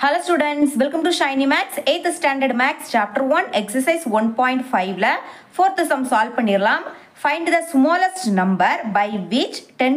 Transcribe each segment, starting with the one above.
Hello students, welcome to Shiny Max 8th Standard Max Chapter 1 Exercise 1.5ல 4th sum solve பண்ணிரலாம் Find the smallest number by which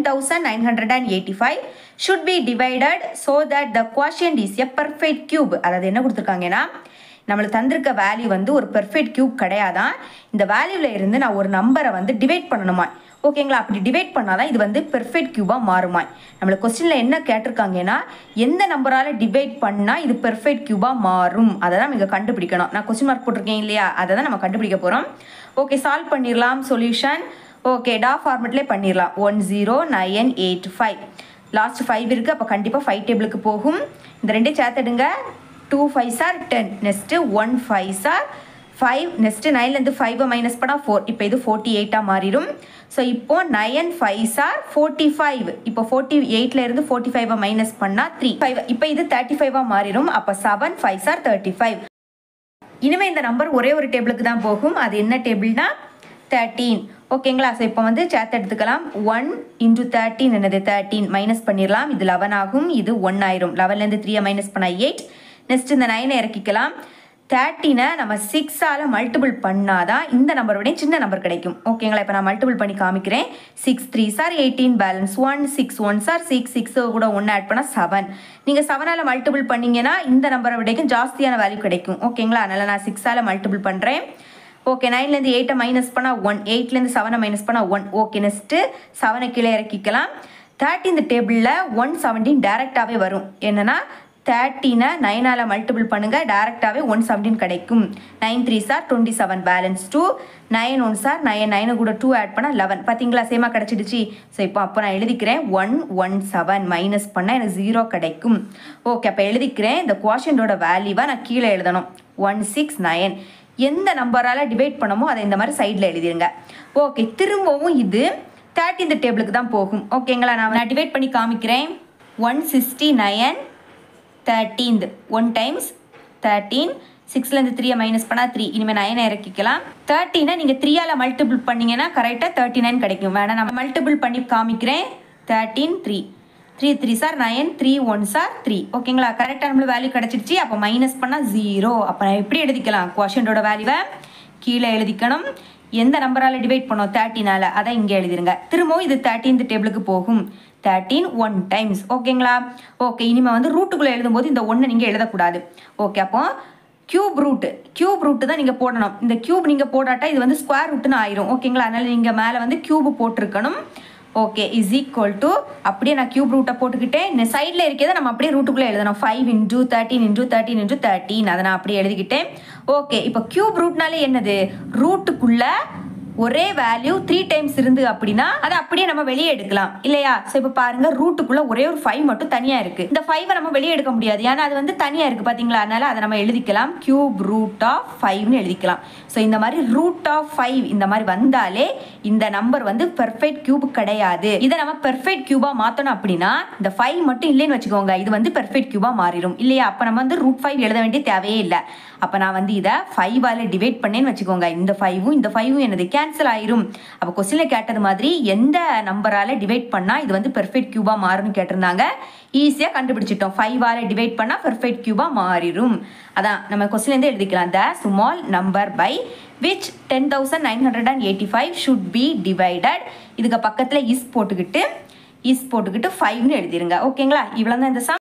10,985 should be divided so that the quotient is a perfect cube அதாவது என்ன கொடுத்துருக்காங்கன்னா நம்மளுக்கு தந்திருக்க value வந்து ஒரு perfect cube கிடையாதான் இந்த வேல்யூவில் இருந்து நான் ஒரு நம்பரை வந்து டிவைட் பண்ணணுமா ஓகேங்களா அப்படி டிவைட் பண்ணாதான் இது வந்து பெர்ஃபெக்ட் கியூபாக மாறுமா நம்மளுக்கு கொஸ்டினில் என்ன கேட்டிருக்காங்கன்னா எந்த நம்பரால் டிவைட் பண்ணால் இது பெர்ஃபெக்ட் கியூபாக மாறும் அதை தான் நீங்கள் கண்டுபிடிக்கணும் நான் கொஸ்டின் மார்க் போட்டிருக்கேன் இல்லையா அதை தான் நம்ம கண்டுபிடிக்க போகிறோம் ஓகே சால்வ் பண்ணிடலாம் சொல்யூஷன் ஓகே டா ஃபார்மெட்லேயே பண்ணிடலாம் one zero nine eight five last five இருக்குது அப்போ கண்டிப்பாக ஃபைவ் டேபிளுக்கு போகும் இந்த ரெண்டையும் சேர்த்துடுங்க two five are ten next one five are five next நைன்லேருந்து ஃபைவை மைனஸ் பண்ணால் ஃபோர் இப்போ இது ஃபோர்ட்டி எயிட்டாக மாறிடும் ஸோ இப்போ nine five are forty five இப்போ ஃபோர்ட்டி எயிட்லேருந்து ஃபோர்ட்டி ஃபைவை மைனஸ் பண்ணால் த்ரீ ஃபைவ் இப்போ இது தேர்ட்டி ஃபைவாக மாறிடும் அப்போ seven five are thirty five இனிமேல் இந்த நம்பர் ஒரே ஒரு டேபிளுக்கு தான் போகும் அது என்ன டேபிள்னா தேர்ட்டீன் ஓகேங்களா ஸோ இப்போ வந்து சேர்த்து எடுத்துக்கலாம் ஒன் இன்டூ தேர்ட்டீன் என்னது தேர்ட்டீன் மைனஸ் பண்ணிடலாம் இது லெவன் ஆகும் இது ஒன் ஆயிரும் லெவன்லேருந்து த்ரீயை மைனஸ் பண்ண எயிட் நெக்ஸ்ட் இந்த நைனை இறக்கிக்கலாம் தேர்ட்டினை நம்ம சிக்ஸால் மல்டிபிள் பண்ணாதான் இந்த நம்பர் விட சின்ன நம்பர் கிடைக்கும் ஓகேங்களா இப்போ நான் மல்டிபிள் பண்ணி காமிக்கிறேன் six three are eighteen balance one six one are six six கூட ஒன்று ஆட் பண்ணால் செவன் நீங்கள் செவனால் மல்டிபிள் பண்ணீங்கன்னா இந்த நம்பரை விடைக்கும் ஜாஸ்தியான வேல்யூ கிடைக்கும் ஓகேங்களா அதனால் நான் சிக்ஸால் மல்டிபிள் பண்ணுறேன் ஓகே நைன்லேருந்து எயிட்டை மைனஸ் பண்ணால் ஒன் எயிட்லேருந்து செவனை மைனஸ் பண்ணால் ஒன் ஓகே நெக்ஸ்ட்டு செவனை கீழே இறக்கிக்கலாம் தேர்ட்டீன்த் டேபிளில் ஒன் செவன்டீன் டேரெக்டாகவே வரும் என்னென்னா தேர்ட்டினை நைனால் மல்டிபிள் பண்ணுங்கள் டேரெக்டாகவே ஒன் செவன்டீன் கிடைக்கும் nine three are twenty seven balance two nine one are nine nine கூட டூ ஆட் பண்ணால் லெவன் பார்த்தீங்களா சேமாக கிடச்சிடுச்சு ஸோ இப்போ அப்போ நான் எழுதிக்கிறேன் ஒன் ஒன் செவன் மைனஸ் பண்ணால் எனக்கு ஜீரோ கிடைக்கும் ஓகே அப்போ எழுதிக்கிறேன் இந்த குவாஷனோட வேல்யூவை நான் கீழே எழுதணும் ஒன் சிக்ஸ் நைன் எந்த நம்பரால் டிவைட் பண்ணமோ அதை இந்த மாதிரி சைடில் எழுதிருங்க ஓகே திரும்பவும் இது தேர்ட்டீன்த் டேபிளுக்கு தான் போகும் ஓகேங்களா நான் நான் டிவைட் பண்ணி காமிக்கிறேன் one sixty nine thirteenth one times thirteen சிக்ஸ்லேருந்து த்ரீயை மைனஸ் பண்ணால் த்ரீ இனிமேல் நைனை இறக்கிக்கலாம் தேர்ட்டீனை நீங்கள் த்ரீயால் மல்டிபிள் பண்ணிங்கன்னா கரெக்டாக தேர்ட்டி நைன் கிடைக்கும் வேணால் நான் மல்டிபிள் பண்ணி காமிக்கிறேன் thirteen three three three are nine three one are three ஓகேங்களா கரெக்டாக நம்மளுக்கு வேல்யூ கிடச்சிருச்சு அப்போ மைனஸ் பண்ணால் ஜீரோ அப்போ நான் எப்படி எழுதிக்கலாம் குவஷனோட வேல்யூவை கீழே எழுதிக்கணும் எந்த நம்பரால் டிவைட் பண்ணோம் தேர்ட்டினால் அதை இங்கே எழுதிருங்க திரும்பவும் இது தேர்ட்டீன்த் டேபிளுக்கு போகும் தேர்ட்டீன் ஒன் டைம்ஸ் ஓகேங்களா ஓகே இனிமேல் வந்து ரூட்டுக்குள்ளே எழுதும்போது இந்த ஒன்றை நீங்கள் எழுதக்கூடாது ஓகே அப்போ கியூப் ரூட்டு கியூப் ரூட்டு தான் நீங்கள் போடணும் இந்த கியூப் நீங்கள் போடாட்டா இது வந்து ஸ்கொயர் ரூட்டுன்னு ஆயிரும் ஓகேங்களா அதனால் நீங்கள் மேலே வந்து கியூப் போட்டிருக்கணும் ஓகே இஸ் ஈக்குவல் டு அப்படியே நான் கியூப் ரூட்டை போட்டுக்கிட்டேன் இந்த சைடில் இருக்கிறத நம்ம அப்படியே ரூட்டுக்குள்ளே எழுதணும் five into thirteen into thirteen into thirteen அதை நான் அப்படியே எழுதிக்கிட்டேன் ஓகே இப்போ கியூப் ரூட்னாலே என்னது ரூட்டுக்குள்ளே ஒரே வேல்யூ த்ரீ டைம்ஸ் இருந்து அப்படின்னா அதை அப்படியே நம்ம வெளியே எடுக்கலாம் இல்லையா ஸோ இப்போ பாருங்க ரூட்டுக்குள்ள ஒரே ஒரு ஃபைவ் மட்டும் தனியாக இருக்கு இந்த ஃபைவை நம்ம வெளியே எடுக்க முடியாது ஏன்னா அது வந்து தனியாக இருக்கு பார்த்தீங்களா அதனால அதை நம்ம எழுதிக்கலாம் கியூப் ரூட் ஆஃப் ஃபைவ்னு எழுதிக்கலாம் ஸோ இந்த மாதிரி ரூட் ஆஃப் ஃபைவ் இந்த மாதிரி வந்தாலே இந்த நம்பர் வந்து பெர்ஃபெக்ட் கியூப் கிடையாது இதை நம்ம பெர்ஃபெக்ட் கியூபா மாற்றணும் அப்படின்னா இந்த ஃபைவ் மட்டும் இல்லைன்னு வச்சுக்கோங்க இது வந்து பெர்ஃபெக்ட் கியூபா மாறிடும் இல்லையா அப்போ நம்ம வந்து ரூட் ஃபைவ் எழுத வேண்டிய தேவையே இல்லை அப்போ நான் வந்து இதை ஃபைவால் டிவைட் பண்ணேன்னு வச்சுக்கோங்க இந்த ஃபைவும் இந்த ஃபைவும் எனது கேன்சல் ஆயிரும் அப்போ கொஸ்டினில் கேட்டது மாதிரி எந்த நம்பரால் டிவைட் பண்ணால் இது வந்து பெர்ஃபெக்ட் கியூபாக மாறும்னு கேட்டிருந்தாங்க ஈஸியாக கண்டுபிடிச்சிட்டோம் ஃபைவால் டிவைட் பண்ணால் பெர்ஃபெக்ட் கியூபாக மாறிடும் அதான் நம்ம கொஸ்டின்லேருந்து எழுதிக்கலாம் the small number by which ten thousand nine hundred and eighty five should be divided இதுக்கு பக்கத்தில் இஸ் போட்டுக்கிட்டு இஸ் போட்டுக்கிட்டு ஃபைவ்னு எழுதிருங்க ஓகேங்களா இவ்வளோ தான் இந்த சம்